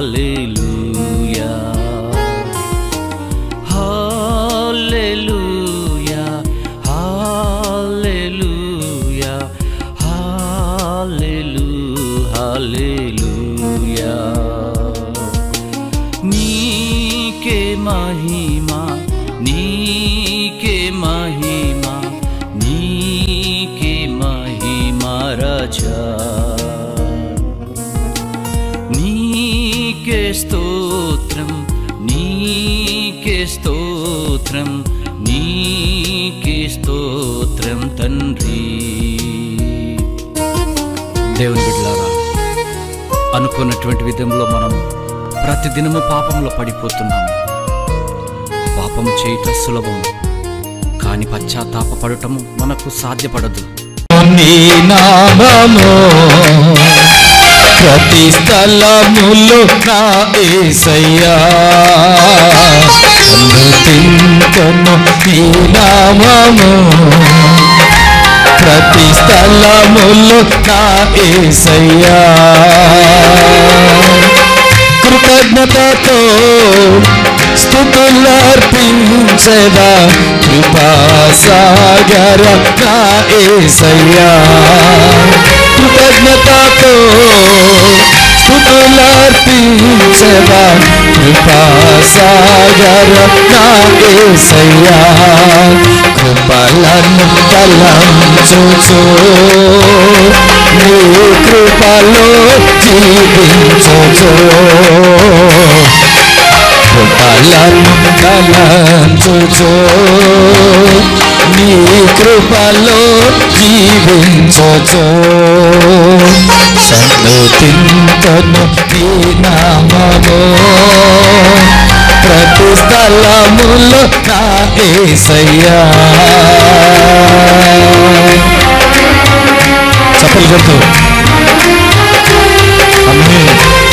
హల్లెలూయా హల్లెలూయా హల్లెలూయా హల్లెలూ హల్లెలూయా నీకే మహిమా నీకే మహిమా నీకే మహిమా రాజా నీకే స్తోత్రం నీకే స్తోత్రం నీకే స్తోత్రం తండ్రి దేవుని బిడ్డలారా అనుకున్నటువంటి విధంలో మనం ప్రతిదినము పాపంలో పడిపోతున్నాము పాపం చేయట సులభం కానీ పశ్చాత్తాపడటము మనకు సాధ్యపడదు నీ నామము ప్రతి స్థలములో నా ఏసయ్యా తింటను నీ నామము ప్రతి స్థలములో నా ఏసయ్యా కృతజ్ఞతతో స్థుతులర్పించదా కృపాసాగర నా ఏసయ్యా కృతజ్ఞతతో స్థుతులర్పించదా కృపాసాగర నా ఏసయ్యా కృపలను తలంచుచు నీ కృపలో జీవించుచు కృపలను తలంచుచు నీ కృపలో జీవించుచు సన్నుతింతను నీ నామము ప్రతి స్థలములో నా ఏసయ్యా చెప్పలు కొడుతూ అమ్మే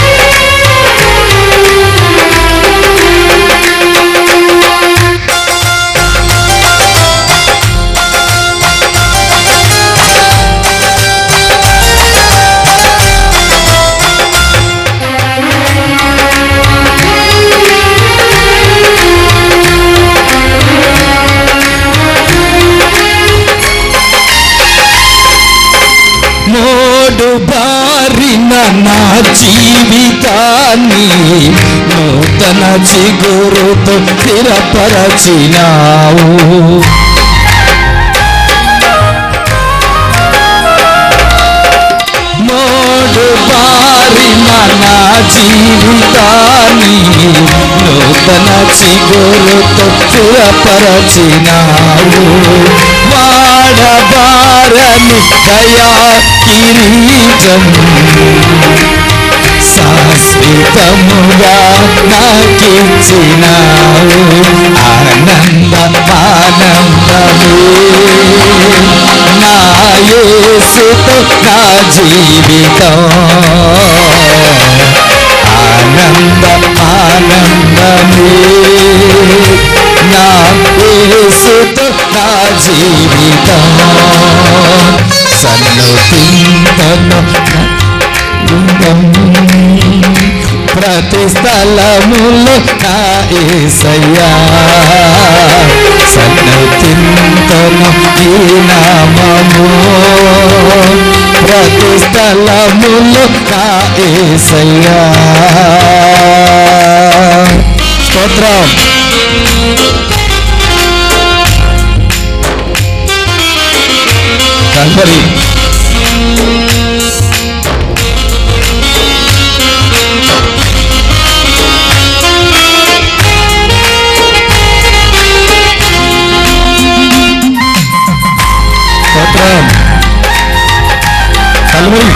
మోడు బారిన నా జీవితాన్ని నూతన చిగురుతో స్థిరపరచినావు మోడు బారిన నా జీవితాన్ని నూతన చిగురుతో స్థిరపరచినావు వాడబారని దయా కిరీటం శాశ్వతముగా నాకిచ్చినావు ఆనంద ఆనందమే నా యేసుతో నా జీవితం ఆనంద ఆనందమే నా యేసుతో నా జీవితం సన్నుతింతను ప్రతి స్థలములో నా ఏసయ్యా సన్నుతింతను ఈ నామము ప్రతి స్థలములో నా ఏసయ్యా స్తోత్రం కల్వరి స్తోత్రం కల్వరి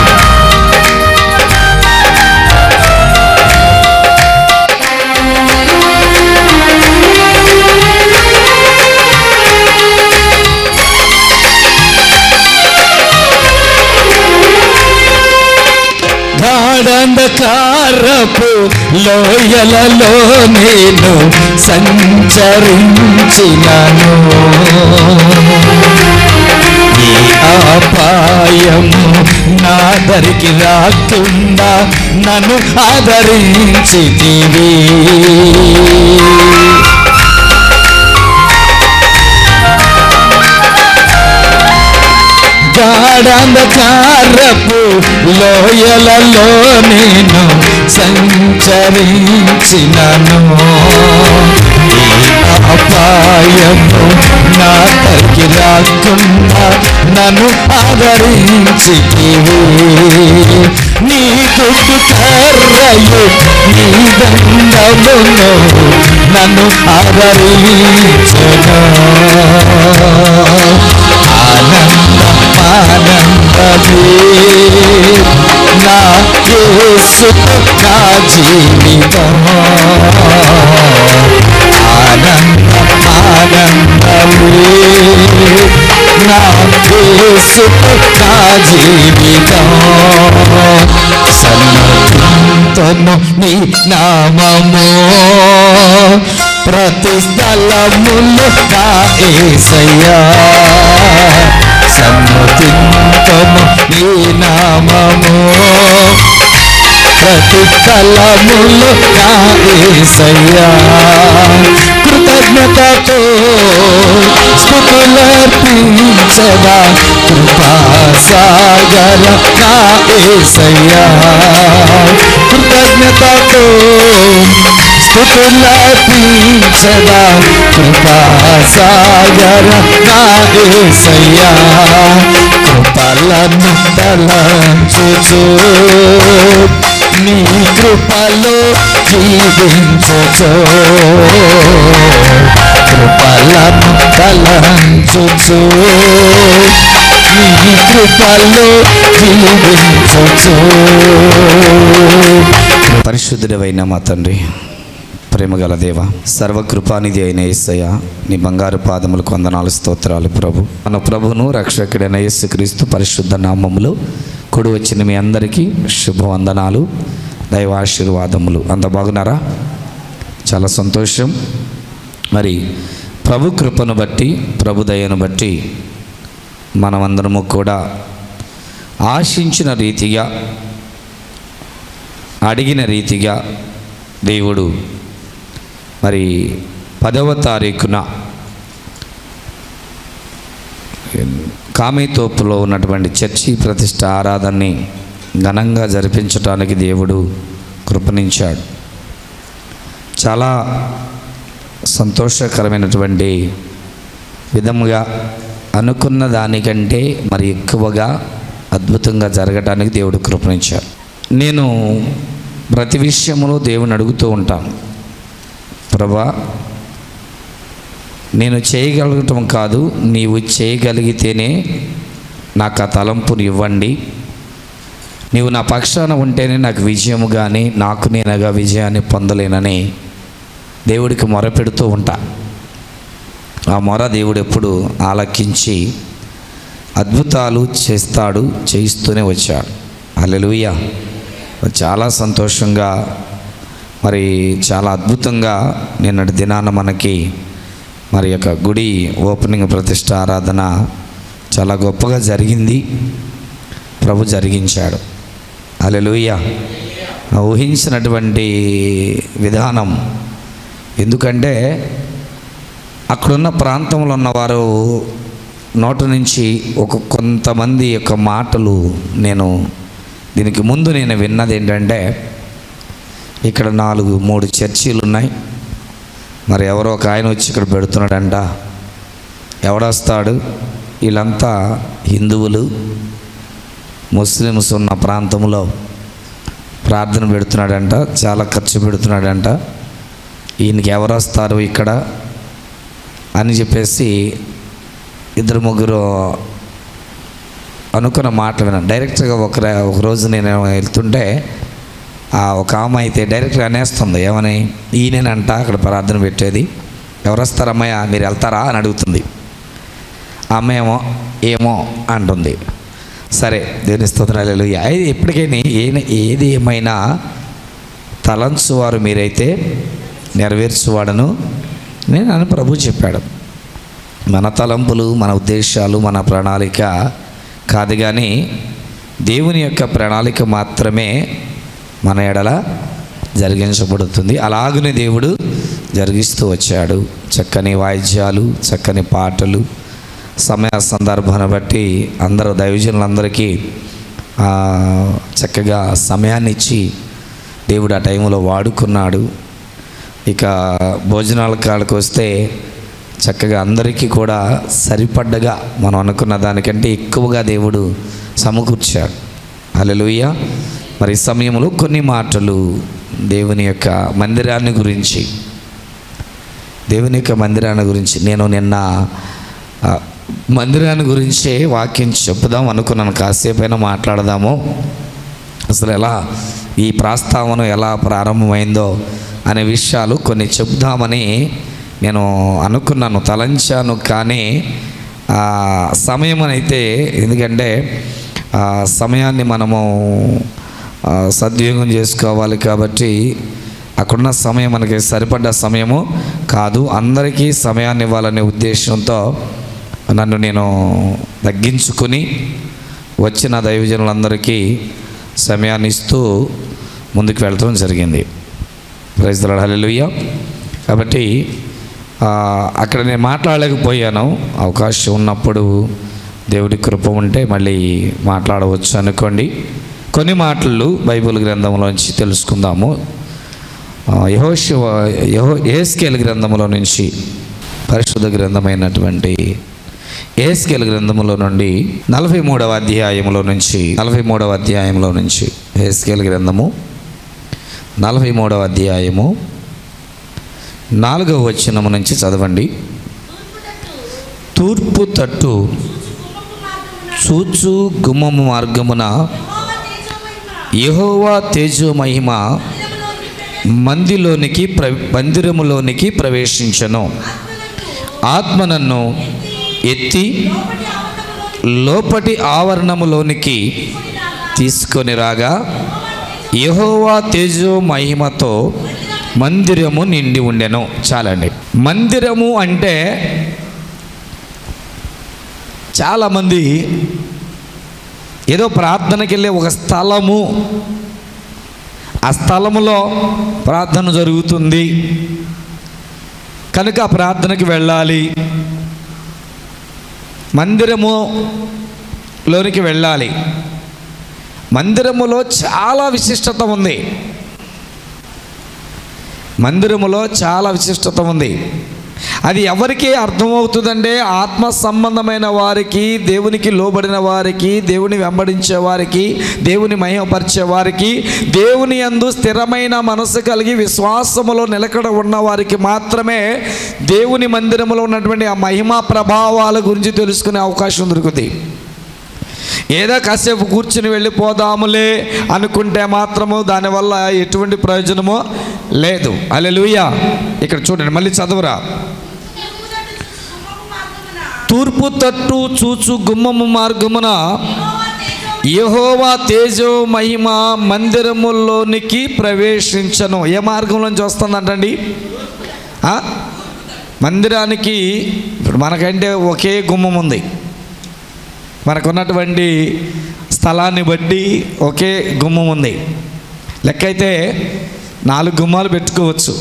గాఢంధకారపు లోయలలో నేను సంచరించినను నీ అపాయము నా దరికి రాకుండా నన్ను ఆదరించితివి గాఢంధకారపు లోయలలో నేను సంచరించినను ఈ అపాయము నా తగ్గి రాకుండా నన్ను ఆదరించితివి నీ దుడ్డు కర్రయు నీ దండమును నన్ను ఆదరించను ఆనంద ఆనందమే నా యేసు నా జీవితం ఆనంద ఆనందమే నా యేసు నా జీవితం సన్నతింతను నీ నామము ప్రతి స్థలములు నా ఏసయ్యా సన్నతింతను నీ నామము ప్రతి స్థలములు నా ఏసయ్యా కృతజ్ఞతతో స్థుతులర్పించదా కృపా సాగర నా ఏసయ్యా కృతజ్ఞతతో స్థుతులర్పించదా కృపా సాగర నా ఏసయ్యా కృపలను తలంచుచు నీ కృపలో జీవించుచు కృపలను తలంచుచు నీ కృపలో జీవించుచు పరిశుద్ధుడవైన మా తండ్రి ప్రేమగల దేవ సర్వకృపానిధి అయిన యేసయ్య నీ బంగారు పాదములకు వందనాలు స్తోత్రాలు ప్రభు మన ప్రభును రక్షకుడైన యేసుక్రీస్తు పరిశుద్ధ నామములో కొడు వచ్చిన మీ అందరికీ శుభవందనాలు దైవాశీర్వాదములు అంత బాగున్నారా చాలా సంతోషం మరి ప్రభు కృపను బట్టి ప్రభు దయను బట్టి మనమందరము కూడా ఆశించిన రీతిగా అడిగిన రీతిగా దేవుడు మరి పదవ తారీఖున కామేతోపులో ఉన్నటువంటి చర్చి ప్రతిష్ట ఆరాధనని ఘనంగా జరిపించడానికి దేవుడు కృపణించాడు చాలా సంతోషకరమైనటువంటి విధముగా అనుకున్న దానికంటే మరి ఎక్కువగా అద్భుతంగా జరగడానికి దేవుడు కృపణించాడు నేను ప్రతి విషయంలో దేవుని అడుగుతూ ఉంటాను ప్రభా నేను చేయగలగటం కాదు నీవు చేయగలిగితేనే నాకు ఆ తలంపుని ఇవ్వండి నీవు నా పక్షాన ఉంటేనే నాకు విజయము కానీ నాకు నేనగా విజయాన్ని పొందలేనని దేవుడికి మొరపెడుతూ ఉంటా ఆ మొర దేవుడు ఎప్పుడు ఆలకించి అద్భుతాలు చేస్తాడు చేయిస్తూనే వచ్చాడు అల్లెలుయ్య చాలా సంతోషంగా మరి చాలా అద్భుతంగా నిన్నటి దినాన మనకి మరి యొక్క గుడి ఓపెనింగ్ ప్రతిష్ట ఆరాధన చాలా గొప్పగా జరిగింది ప్రభు జరిగించాడు అలెలుయ్య ఊహించినటువంటి విధానం ఎందుకంటే అక్కడున్న ప్రాంతంలో ఉన్నవారు నోటి నుంచి ఒక కొంతమంది యొక్క మాటలు నేను దీనికి ముందు నేను విన్నది ఏంటంటే ఇక్కడ నాలుగు మూడు చర్చీలు ఉన్నాయి మరి ఎవరో ఒక ఆయన వచ్చి ఇక్కడ పెడుతున్నాడంట ఎవడొస్తాడు వీళ్ళంతా హిందువులు ముస్లిమ్స్ ఉన్న ప్రాంతంలో ప్రార్థన పెడుతున్నాడంట చాలా ఖర్చు పెడుతున్నాడంట ఈయనకి ఎవరు వస్తారు ఇక్కడ అని చెప్పేసి ఇద్దరు ముగ్గురు అనుకున్న మాటలు విన్నాను డైరెక్ట్గా ఒక ఒక రోజు నేను వెళ్తుంటే ఆ ఒక ఆమె అయితే డైరెక్ట్గా అనేస్తుంది ఏమని ఈయనేనంట అక్కడ ప్రార్థన పెట్టేది ఎవరు వస్తారమ్మయ్య మీరు వెళ్తారా అని అడుగుతుంది ఆ అమ్మ ఏమో ఏమో అంటుంది సరే దేవుని స్తోత్రాలు ఎప్పటికైనా ఏ ఏది ఏమైనా తలంచువారు మీరైతే నెరవేర్చువాడను నేను అని ప్రభు చెప్పాడు మన తలంపులు మన ఉద్దేశాలు మన ప్రణాళిక కాదు కానీ దేవుని యొక్క ప్రణాళిక మాత్రమే మన ఎడల జరిగించబడుతుంది అలాగనే దేవుడు జరిగిస్తూ వచ్చాడు చక్కని వాయిద్యాలు చక్కని పాటలు సమయ సందర్భాన్ని బట్టి అందరూ దైవజనులందరికీ ఆ, చక్కగా సమయాన్ని ఇచ్చి దేవుడు ఆ టైంలో వాడుకున్నాడు ఇక భోజనాల కాడికి వస్తే చక్కగా అందరికీ కూడా సరిపడ్డగా మనం అనుకున్న దానికంటే ఎక్కువగా దేవుడు సమకూర్చాడు హల్లెలూయా మరి ఈ సమయంలో కొన్ని మాటలు దేవుని యొక్క మందిరాన్ని గురించి దేవుని యొక్క మందిరాన్ని గురించి నేను నిన్న ఆ, మందిరాన్ని గురించే వాక్యం చెప్పుదాం అనుకున్నాను కాసేపైనా మాట్లాడదాము అసలు ఎలా ఈ ప్రస్తావన ఎలా ప్రారంభమైందో అనే విషయాలు కొన్ని చెప్దామని నేను అనుకున్నాను తలంచాను కానీ ఆ, సమయం అయితే ఎందుకంటే ఆ సమయాన్ని మనము ఆ, సద్వినియోగం చేసుకోవాలి కాబట్టి అక్కడున్న సమయం మనకి సరిపడ్డ సమయము కాదు అందరికీ సమయాన్ని ఇవ్వాలనే ఉద్దేశంతో నన్ను నేను తగ్గించుకుని వచ్చిన దైవజనులందరికీ సమయాన్ని ఇస్తూ ముందుకు వెళ్ళటం జరిగింది ప్రైజ్ హల్లెలూయా కాబట్టి ఆ, అక్కడ నేను మాట్లాడలేకపోయాను అవకాశం ఉన్నప్పుడు దేవుడి కృప ఉంటే మళ్ళీ మాట్లాడవచ్చు అనుకోండి కొన్ని మాటలు బైబిల్ గ్రంథంలోంచి తెలుసుకుందాము ఆ, యెహోషువ యహో ఏస్కేల్ గ్రంథములో నుంచి పరిశుద్ధ గ్రంథమైనటువంటి ఏస్కేల్ గ్రంథములో నుండి నలభై మూడవ అధ్యాయంలో నుంచి నలభై మూడవ అధ్యాయంలో నుంచి ఏస్కేల్ గ్రంథము నలభై మూడవ అధ్యాయము నాలుగవ వచనము నుంచి చదవండి తూర్పు తట్టు చూచు గుమ్మము మార్గమున యెహోవా తేజో మహిమ మందిలోనికి ప్ర మందిరములోనికి ప్రవేశించను ఆత్మ నన్ను ఎత్తి లోపటి ఆవరణములోనికి తీసుకొని రాగా యెహోవా తేజో మహిమతో మందిరము నిండి ఉండెను చాలండి మందిరము అంటే చాలామంది ఏదో ప్రార్థనకి వెళ్ళే ఒక స్థలము ఆ స్థలములో ప్రార్థన జరుగుతుంది కనుక ఆ ప్రార్థనకి వెళ్ళాలి మందిరములోనికి వెళ్ళాలి మందిరములో చాలా విశిష్టత ఉంది మందిరములో చాలా విశిష్టత ఉంది అది ఎవరికి అర్థమవుతుందంటే ఆత్మ సంబంధమైన వారికి దేవునికి లోబడిన వారికి దేవుని వెంబడించే వారికి దేవుని మహిమపరిచే వారికి దేవుని యందు స్థిరమైన మనసు కలిగి విశ్వాసములో నిలకడ ఉన్న వారికి మాత్రమే దేవుని మందిరములో ఉన్నటువంటి ఆ మహిమా ప్రభావాల గురించి తెలుసుకునే అవకాశం దొరుకుతుంది ఏదో కాసేపు కూర్చుని వెళ్ళిపోదాములే అనుకుంటే మాత్రము దానివల్ల ఎటువంటి ప్రయోజనమో లేదు అలెలుయ్యా ఇక్కడ చూడండి మళ్ళీ చదవరా తూర్పు తట్టు చూచు గుమ్మము మార్గమున యహోవా తేజో మహిమ మందిరములోనికి ప్రవేశించను ఏ మార్గంలోంచి వస్తుందంటండి ఆ? మందిరానికి ఇప్పుడు మనకంటే ఒకే గుమ్మం ఉంది మనకున్నటువంటి స్థలాన్ని బట్టి ఒకే గుమ్మం ఉంది లెక్క అయితే నాలుగు గుమ్మాలు పెట్టుకోవచ్చు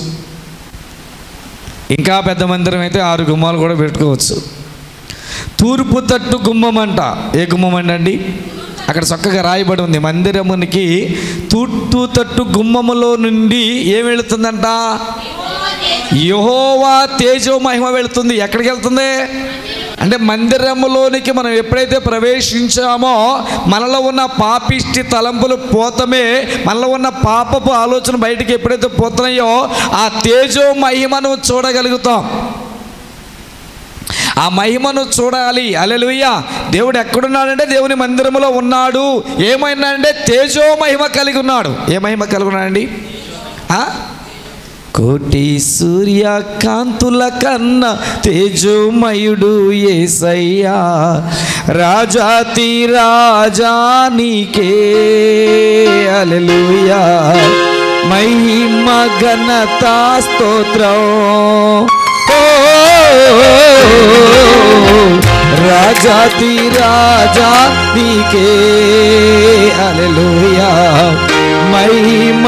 ఇంకా పెద్ద మందిరం అయితే ఆరు గుమ్మాలు కూడా పెట్టుకోవచ్చు తూర్పు తట్టు గుమ్మం అంట ఏ గుమ్మం అండి అక్కడ చక్కగా రాయబడి ఉంది మందిరమునికి తూర్పు తట్టు గుమ్మములో నుండి ఏం వెళుతుందంట యహోవా తేజో మహిమ వెళుతుంది ఎక్కడికి వెళ్తుంది అంటే మందిరములోనికి మనం ఎప్పుడైతే ప్రవేశించామో మనలో ఉన్న పాపిష్టి తలంపులు పోతమే మనలో ఉన్న పాపపు ఆలోచన బయటికి ఎప్పుడైతే పోతున్నాయో ఆ తేజో మహిమను చూడగలుగుతాం ఆ మహిమను చూడాలి అలెలుయ్య దేవుడు ఎక్కడున్నాడంటే దేవుని మందిరములో ఉన్నాడు ఏమైనాడంటే తేజో మహిమ కలిగి ఉన్నాడు ఏ మహిమ కలిగి ఉన్నాడండి ఆ? కోటి సూర్యకాంతుల కన్నా తేజోమయుడు ఏసయ్యా రాజాతి రాజానికే అలెలుయా మహిమ ఘనత స్తోత్రం ఓ రాజాతి రాజా నీకే అలెలుయా మహిమ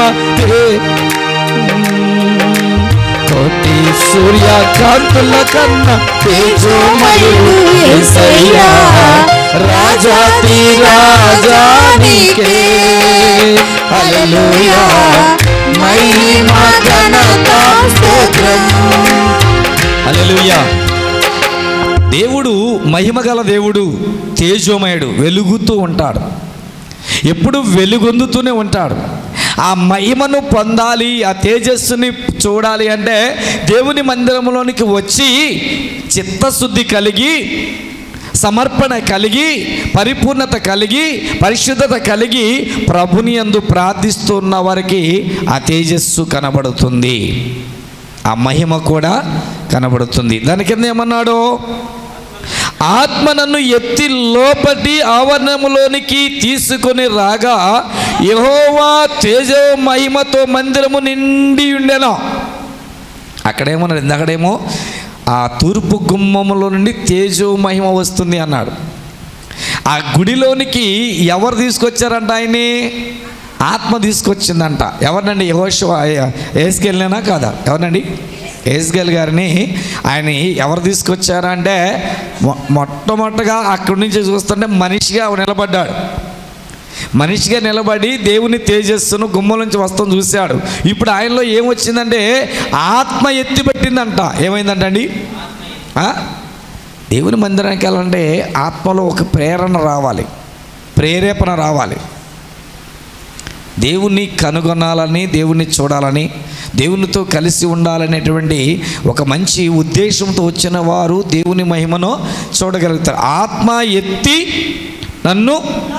కోటి సూర్యకాంతుల కన్నా తేజోమయుడు యేసయ్యా రాజాతి రాజా నీకే హల్లెలూయా మహిమ ఘనత స్తోత్రం హల్లెలూయా దేవుడు మహిమగల దేవుడు తేజోమయుడు వెలుగుతూ ఉంటాడు ఎప్పుడు వెలుగొందుతూనే ఉంటాడు ఆ మహిమను పొందాలి ఆ తేజస్సుని చూడాలి అంటే దేవుని మందిరంలోనికి వచ్చి చిత్తశుద్ధి కలిగి సమర్పణ కలిగి పరిపూర్ణత కలిగి పరిశుద్ధత కలిగి ప్రభుని యందు ప్రార్థిస్తున్న వారికి ఆ తేజస్సు కనబడుతుంది ఆ మహిమ కూడా కనబడుతుంది దాని కింద ఏమన్నాడు ఆత్మ నన్ను ఎత్తి లోపటి ఆవరణములోనికి తీసుకొని రాగా యహోవా తేజ మహిమతో మందిరము నిండి ఉండెను అక్కడేమో అక్కడేమో ఆ తూర్పు గుమ్మములో నుండి తేజో మహిమ వస్తుంది అన్నాడు ఆ గుడిలోనికి ఎవరు తీసుకొచ్చారంట ఆయన్ని ఆత్మ తీసుకొచ్చిందంట ఎవరినండి యహోష ఏసుకెళ్ళినా కాదా ఎవరినండి ఏసుగల్ గారిని ఆయన ఎవరు తీసుకొచ్చారంటే మొ- మొట్టమొదటగా అక్కడి నుంచి చూస్తుంటే మనిషిగా నిలబడ్డాడు మనిషిగా నిలబడి దేవుని తేజస్సును గుమ్మం నుంచి వస్తాం చూశాడు ఇప్పుడు ఆయనలో ఏమొచ్చిందంటే ఆత్మ ఎత్తిపెట్టిందంట ఏమైందంటండి ఆ? దేవుని మందిరానికి వెళ్ళాలంటే ఆత్మలో ఒక ప్రేరణ రావాలి ప్రేరేపణ రావాలి దేవుణ్ణి కనుగొనాలని దేవుణ్ణి చూడాలని దేవునితో కలిసి ఉండాలనేటువంటి ఒక మంచి ఉద్దేశంతో వచ్చిన వారు దేవుని మహిమను చూడగలుగుతారు ఆత్మ ఎత్తి నన్ను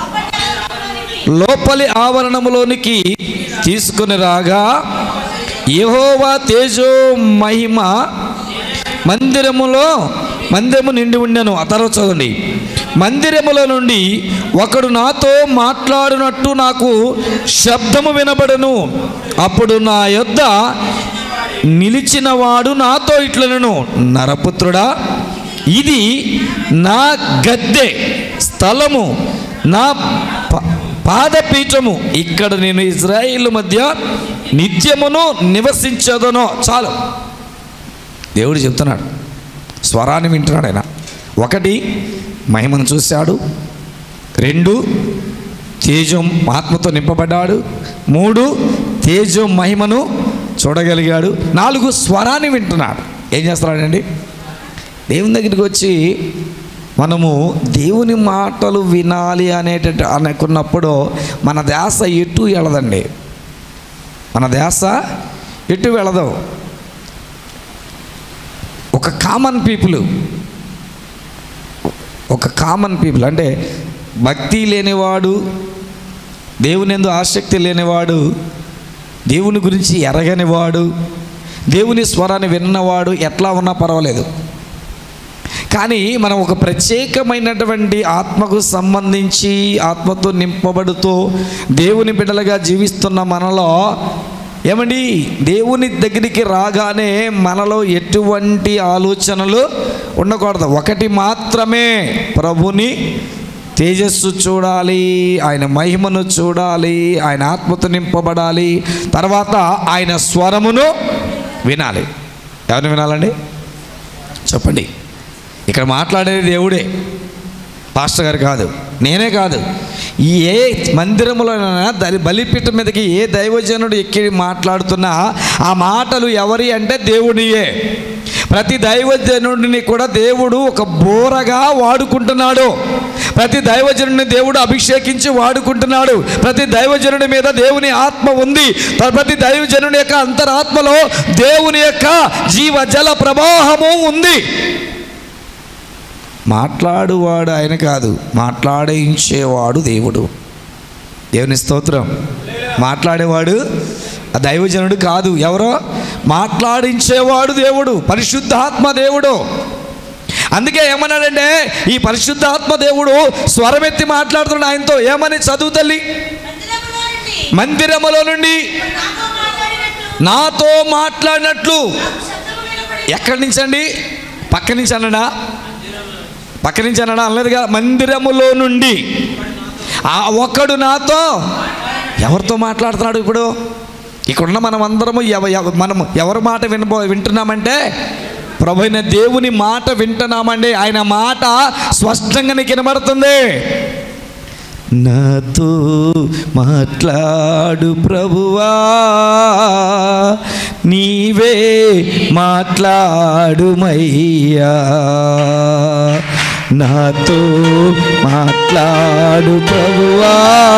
లోపలి ఆవరణములోనికి తీసుకుని రాగా యెహోవా తేజో మహిమ మందిరములో మందిరము నిండి ఉండెను ఆ తర్వాత చదవండి మందిరములో నుండి ఒకడు నాతో మాట్లాడినట్టు నాకు శబ్దము వినబడను అప్పుడు నా యొద్ద నిలిచినవాడు నాతో ఇట్లనను నరపుత్రుడా ఇది నా గద్దె స్థలము నా ప- పాదపీఠము ఇక్కడ నేను ఇజ్రాయిల్ మధ్య నిత్యమును నివసించదనో చాలు దేవుడు చెప్తున్నాడు స్వరాన్ని వింటున్నాడు ఆయన ఒకటి మహిమను చూశాడు రెండు తేజం ఆత్మతో నింపబడ్డాడు మూడు తేజం మహిమను చూడగలిగాడు నాలుగు స్వరాన్ని వింటున్నాడు ఏం చేస్తున్నాడండి దేవుని దగ్గరికి వచ్చి మనము దేవుని మాటలు వినాలి అనేటట్టు అనుకున్నప్పుడు మన ధ్యాస ఎటు వెళ్ళదండి మన ధ్యాస ఎటు వెళ్ళదు ఒక కామన్ పీపుల్ ఒక కామన్ పీపుల్ అంటే భక్తి లేనివాడు దేవుని ఎందు ఆసక్తి లేనివాడు దేవుని గురించి ఎరగనివాడు దేవుని స్వరాన్ని విన్నవాడు ఎట్లా ఉన్నా పర్వాలేదు కానీ మనం ఒక ప్రత్యేకమైనటువంటి ఆత్మకు సంబంధించి ఆత్మతో నింపబడుతూ దేవుని బిడ్డలుగా జీవిస్తున్న మనలో ఏమండి దేవుని దగ్గరికి రాగానే మనలో ఎటువంటి ఆలోచనలు ఉండకూడదు ఒకటి మాత్రమే ప్రభుని తేజస్సు చూడాలి ఆయన మహిమను చూడాలి ఆయన ఆత్మతో నింపబడాలి తర్వాత ఆయన స్వరమును వినాలి ఎవరిని వినాలండి చెప్పండి ఇక్కడ మాట్లాడేది దేవుడే పాస్టర్ గారు కాదు నేనే కాదు ఈ ఏ మందిరంలోనైనా దలి బలిపీఠం మీదకి ఏ దైవజనుడు ఎక్కి మాట్లాడుతున్నా ఆ మాటలు ఎవరి అంటే దేవునియే ప్రతి దైవజనుడిని కూడా దేవుడు ఒక బోరగా వాడుకుంటున్నాడు ప్రతి దైవజనుడిని దేవుడు అభిషేకించి వాడుకుంటున్నాడు ప్రతి దైవజనుడి మీద దేవుని ఆత్మ ఉంది ప్రతి దైవజనుడి యొక్క అంతరాత్మలో దేవుని యొక్క జీవ జల ప్రవాహము ఉంది మాట్లాడువాడు ఆయన కాదు మాట్లాడించేవాడు దేవుడు దేవుని స్తోత్రం మాట్లాడేవాడు ఆ దైవజనుడు కాదు ఎవరో మాట్లాడించేవాడు దేవుడు పరిశుద్ధాత్మ దేవుడు అందుకే ఏమన్నాడంటే ఈ పరిశుద్ధాత్మ దేవుడు స్వరమెత్తి మాట్లాడుతున్నాడు ఆయనతో ఏమని చదువు తల్లి మందిరములో నుండి నాతో మాట్లాడినట్లు ఎక్కడి నుంచి అండి పక్క నుంచి అన్నాడా పక్క నుంచి అన్నాడా అనలేదుగా మందిరములో నుండి ఆ ఒక్కడు నాతో ఎవరితో మాట్లాడుతున్నాడు ఇప్పుడు ఇక్కడున్న మనం అందరము ఎవ ఎవ- మనం ఎవరి మాట వినబో వింటున్నామంటే ప్రభు అయిన దేవుని మాట వింటున్నామండి ఆయన మాట స్పష్టంగా నీకు వినబడుతుంది నాతో మాట్లాడు ప్రభువా నీవే మాట్లాడుమయ్యా నాతో మాట్లాడు ప్రభువా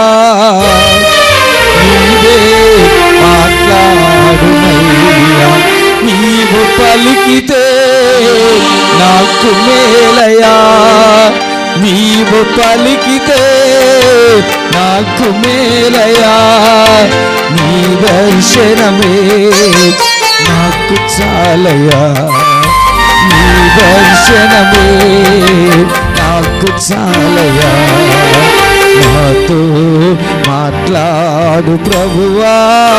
నీవే మాట్లాడుమయ్యా నీవు పలికితే నాకు మేలయా నీవు పలికితే నాకు మేలయా నీ దర్శనమే నాకు చాలయా నీ దర్శనమే నాకు చాలయా నాతో మాట్లాడు ప్రభువా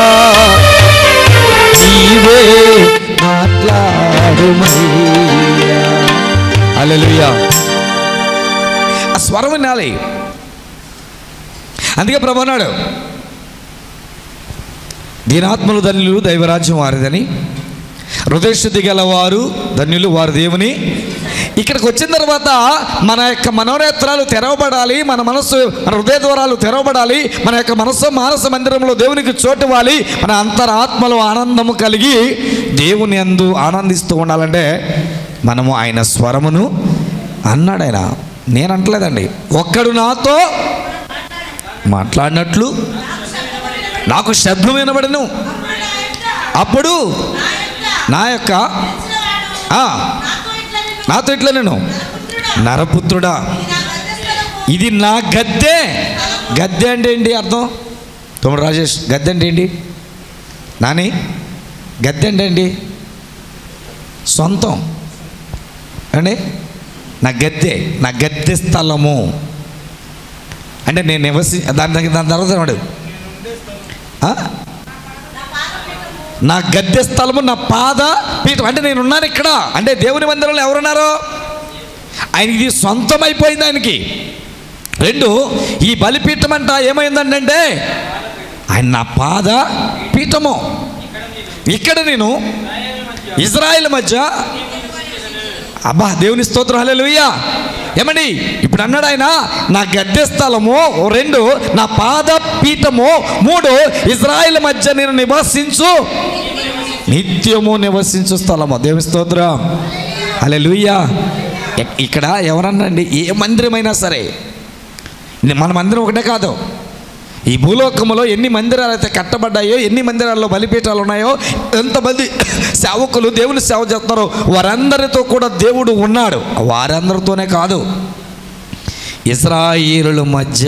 నీవే మాట్లాడుమయ్యా హల్లెలూయా ఆ స్వరం వినాలి అందుకే ప్రభు అన్నాడు దీనాత్మలు ధన్యులు దైవరాజ్యం వారిదని హృదయశుద్ధి గలవారు ధన్యులు వారి దేవుని ఇక్కడికి వచ్చిన తర్వాత మన యొక్క మనోనేత్రాలు తెరవబడాలి మన మనస్సు మన హృదయ ద్వారాలు తెరవబడాలి మన యొక్క మనస్సు మానస మందిరంలో దేవునికి చోటివ్వాలి మన అంతరాత్మలో ఆనందము కలిగి దేవుని అందు ఆనందిస్తూ ఉండాలంటే మనము ఆయన స్వరమును అన్నాడు ఆయన నేను అంటలేదండి ఒక్కడు నాతో మాట్లాడినట్లు నాకు శబ్దం వినబడను అప్పుడు నా యొక్క ఆ, నాతో ఇట్లా నేను నరపుత్రుడా ఇది నా గద్దె గద్దె అంటే ఏంటి అర్థం తమ్ముడు రాజేష్ గద్దె అంటే ఏంటి నాని గద్దె అంటే ఏంటి సొంతం అండి నా గద్దె నా గద్దె స్థలము అంటే నేను నివసి దాని దగ్గర దాని తర్వాత ఏమన్నాడు? ఆ? నా గద్దె స్థలము నా పాద పీఠం అంటే నేను ఉన్నాను ఇక్కడ అంటే దేవుని మందిరంలో ఎవరున్నారు ఆయనకి ఇది సొంతం అయిపోయింది ఆయనకి రెండు ఈ బలిపీఠం అంట ఏమైందంటే ఆయన నా పాద పీఠము ఇక్కడ నేను ఇజ్రాయెల్ మధ్య అబ్బా దేవుని స్తోత్రం హల్లెలూయా ఏమండి ఇప్పుడు అన్నాడు ఆయన నా గద్దె స్థలము రెండు నా పాద పీఠము మూడు ఇజ్రాయెల్ మధ్య నేను నివసించు నిత్యము నివసించు స్థలము దేవుని స్తోత్రం హల్లెలూయా ఇక్- ఇక్కడ ఎవరన్నాండి ఏ మందిరమైనా సరే ఇది మన మందిరం ఒకటే కాదు ఈ భూలోకములో ఎన్ని మందిరాలు అయితే కట్టబడ్డాయో ఎన్ని మందిరాల్లో బలిపీఠాలు ఉన్నాయో ఎంతమంది సేవకులు దేవుని సేవ చేస్తున్నారో వారందరితో కూడా దేవుడు ఉన్నాడు వారందరితోనే కాదు ఇస్రాయేలుల మధ్య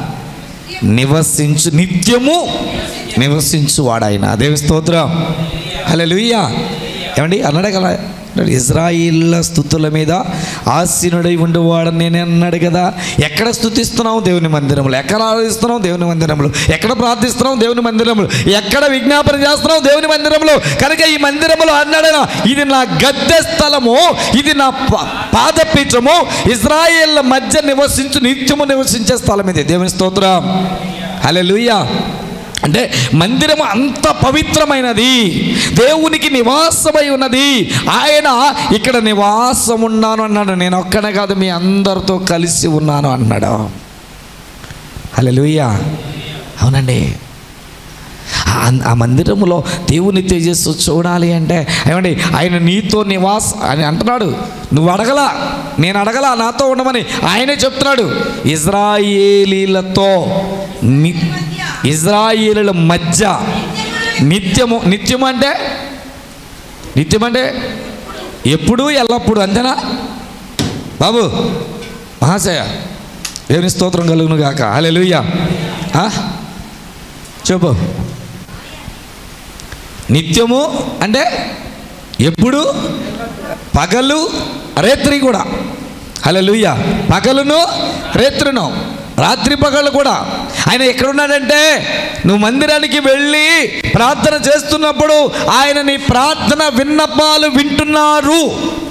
నివసించు నిత్యము నివసించు వాడాయన దేవి స్తోత్రం హలో ఏమండి అన్నాడు కదా ఇజ్రాయిల్ల స్థుతుల మీద ఆసీనుడై ఉండేవాడని నేనే అన్నాడు కదా ఎక్కడ స్థుతిస్తున్నాం దేవుని మందిరంలో ఎక్కడ ఆరాధిస్తున్నాం దేవుని మందిరంలో ఎక్కడ ప్రార్థిస్తున్నాం దేవుని మందిరంలో ఎక్కడ విజ్ఞాపన చేస్తున్నాం దేవుని మందిరంలో కనుక ఈ మందిరంలో అన్నాడు ఆయన, ఇది నా గద్దె స్థలము ఇది నా పా- పాదపీఠము ఇజ్రాయేళ్ల మధ్య నివసించు నిత్యము నివసించే స్థలం ఇది దేవుని స్తోత్రం హల్లెలూయా అంటే మందిరం అంత పవిత్రమైనది దేవునికి నివాసమై ఉన్నది ఆయన ఇక్కడ నివాసం ఉన్నాను అన్నాడు నేను ఒక్కనే కాదు మీ అందరితో కలిసి ఉన్నాను అన్నాడు హల్లెలూయా అవునండి ఆ- ఆ మందిరములో దేవుని తేజస్సు చూడాలి అంటే ఏమండి ఆయన నీతో నివాస అని అంటున్నాడు నువ్వు అడగలా నేను అడగలా నాతో ఉండమని ఆయనే చెప్తున్నాడు ఇజ్రాయేలీలతో ని ఇజ్రాయేలీల మధ్య నిత్యము నిత్యము అంటే నిత్యం అంటే ఎప్పుడు ఎల్లప్పుడు అంతేనా బాబు మహాశయ దేవుని స్తోత్రం కలుగును గాక హల్లెలూయా ఆ? చెప్పు నిత్యము అంటే ఎప్పుడు పగలు రేత్రి కూడా హల్లెలూయా పగలును రేత్రును రాత్రి పగలు కూడా ఆయన ఎక్కడున్నాడంటే నువ్వు మందిరానికి వెళ్ళి ప్రార్థన చేస్తున్నప్పుడు ఆయన నీ ప్రార్థన విన్నపాలు వింటున్నారు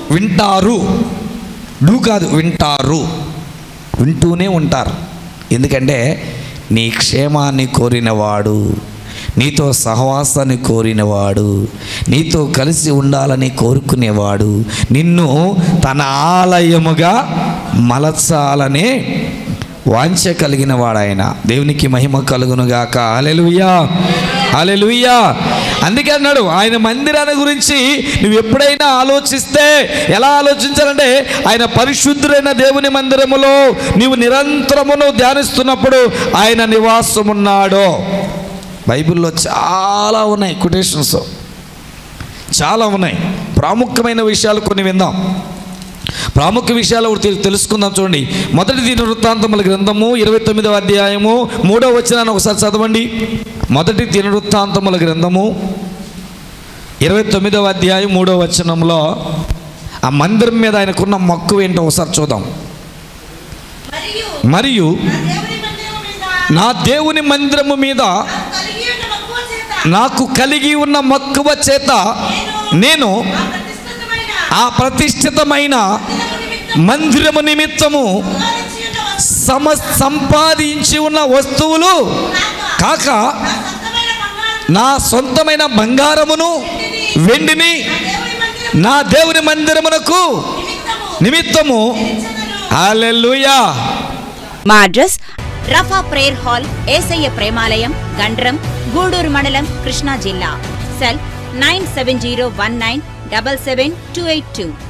వింటారు డూ కాదు వింటారు వింటూనే ఉంటారు ఎందుకంటే నీ క్షేమాన్ని కోరినవాడు నీతో సహవాసాన్ని కోరినవాడు నీతో కలిసి ఉండాలని కోరుకునేవాడు నిన్ను తన ఆలయముగా మలచాలనే వాంఛ కలిగిన వాడాయన దేవునికి మహిమ కలుగునుగాక అలెలుయ్యా అలెలుయ్యా అందుకే అన్నాడు ఆయన మందిరాన్ని గురించి నువ్వు ఎప్పుడైనా ఆలోచిస్తే ఎలా ఆలోచించాలంటే ఆయన పరిశుద్ధుడైన దేవుని మందిరములో నీవు నిరంతరమును ధ్యానిస్తున్నప్పుడు ఆయన నివాసమున్నాడు బైబిల్లో చాలా ఉన్నాయి కొటేషన్స్ చాలా ఉన్నాయి ప్రాముఖ్యమైన విషయాలు కొన్ని విందాం ప్రాముఖ్య విషయాలు ఒకటి తెలు- తెలుసుకుందాం చూడండి మొదటి దిన వృత్తాంతముల గ్రంథము ఇరవై తొమ్మిదవ అధ్యాయము మూడవ వచనాన్ని ఒకసారి చదవండి మొదటి దిన వృత్తాంతముల గ్రంథము ఇరవై తొమ్మిదవ అధ్యాయం మూడవ వచనంలో ఆ మందిరం మీద ఆయనకున్న మక్కువ ఏంటో ఒకసారి చూద్దాం మరియు మరియు నా దేవుని మందిరము మీద నా దేవుని మందిరము మీద కలిగి ఉన్న మక్కువ చేత నాకు కలిగి ఉన్న మక్కువ చేత నేను ఆ ప్రతిష్ఠితమైన ఆ ప్రతిష్ఠితమైన మందిరము నిమిత్తము మందిరము నిమిత్తము సంపాదించి ఉన్న వస్తు- సమ సంపాదించి ఉన్న వస్తువులు కాక కాక నా సొంతమైన నా సొంతమైన బంగారం బంగారమును వెండిని నా దేవుని నా దేవుని మందిరము మందిరమునకు నిమిత్తము నిమిత్తము ఇచ్చదను. హల్లెలూయా మా address Rapha prayer hall Yesayya Premalayam Gandram Guduru మండలం కృష్ణా జిల్లా cell nine seven zero one nine double seven two eight two